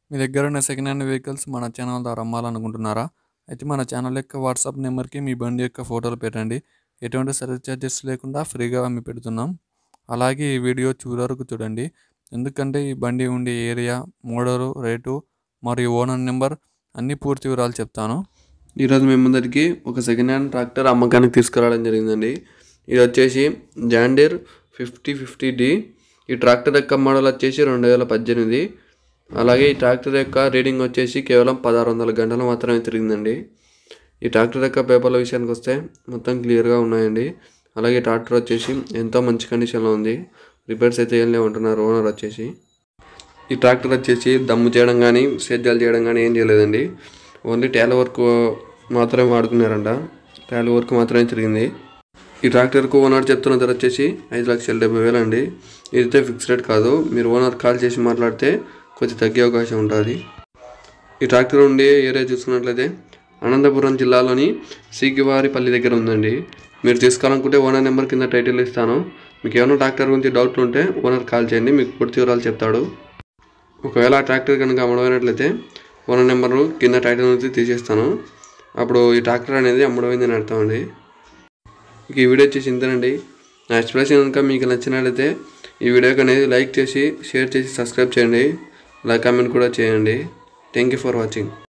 మీ దగ్గర ఉన్న second hand vehicles మన ఛానల్ ద్వారా అమ్మాలనుకుంటున్నారా అయితే మన ఛానల్ యొక్క వాట్సాప్ నెంబర్కి మీ బండి యొక్క ఫోటోలు పెట్టండి ఎటువంటి సర్వీస్ ఛార్జెస్ లేకుండా ఫ్రీగా అమ్మి పెడుతున్నాం అలాగే ఈ వీడియో చివరి వరకు చూడండి ఎందుకంటే ఈ బండి ఉండే ఏరియా మోడలు రేటు మరియు ఓనర్ నెంబర్ అన్ని పూర్తి వివరాలు చెప్తాను ఈరోజు మేము ముందరికి ఒక సెకండ్ హ్యాండ్ ట్రాక్టర్ అమ్మకానికి తీసుకురావడం జరిగిందండి ఇది వచ్చేసి జాండీర్ ఫిఫ్టీ ఫిఫ్టీ డి ఈ ట్రాక్టర్ యొక్క మోడల్ వచ్చేసి రెండు వేల పద్దెనిమిది అలాగే ఈ ట్రాక్టర్ యొక్క రీడింగ్ వచ్చేసి కేవలం పదహారు వందల గంటలు మాత్రమే తిరిగిందండి ఈ ట్రాక్టర్ యొక్క పేపర్ల విషయానికి వస్తే మొత్తం క్లియర్గా ఉన్నాయండి అలాగే ట్రాక్టర్ వచ్చేసి ఎంతో మంచి కండిషన్లో ఉంది రిపేర్స్ అయితే ఏం లేవంటున్నారు ఓనర్ వచ్చేసి ఈ ట్రాక్టర్ వచ్చేసి దమ్ము చేయడం కానీ సేద్యాలు చేయడం కానీ ఏం చేయలేదండి ఓన్లీ ట్యాల వర్క్ మాత్రమే వాడుకున్నారంట ట్యాల వర్క్ మాత్రమే తిరిగింది ఈ ట్రాక్టర్కు ఓనర్ చెప్తున్న ధర వచ్చేసి ఐదు లక్షల డెబ్బై వేలు అండి ఇదైతే ఫిక్స్ రేట్ కాదు మీరు ఓనర్ కాల్ చేసి మాట్లాడితే కొంచెం తగ్గే అవకాశం ఉంటుంది ఈ ట్రాక్టర్ ఉండే ఏరియా చూసుకున్నట్లయితే అనంతపురం జిల్లాలోని సీకివారిపల్లి దగ్గర ఉందండి మీరు తీసుకోవాలనుకుంటే ఓనర్ నెంబర్ కింద టైటిల్ ఇస్తాను మీకు ఏమైనా ట్రాక్టర్ గురించి డౌట్లు ఉంటే ఓనర్ కాల్ చేయండి మీకు పూర్తి వివరాలు చెప్తాడు ఒకవేళ ఆ ట్రాక్టర్ కనుక అమ్మడమైనట్లయితే ఓనర్ నెంబరు కింద టైటిల్ నుంచి తీసేస్తాను అప్పుడు ఈ ట్రాక్టర్ అనేది అమ్మడమైందని అర్థం అండి ఇక ఈ వీడియో వచ్చేసి ఇంతేనండి నా ఎక్స్ప్రెషన్ కనుక మీకు నచ్చినట్లయితే ఈ వీడియోకి అనేది లైక్ చేసి షేర్ చేసి సబ్స్క్రైబ్ చేయండి అలా కామెంట్ కూడా చేయండి థ్యాంక్ యూ ఫర్ వాచింగ్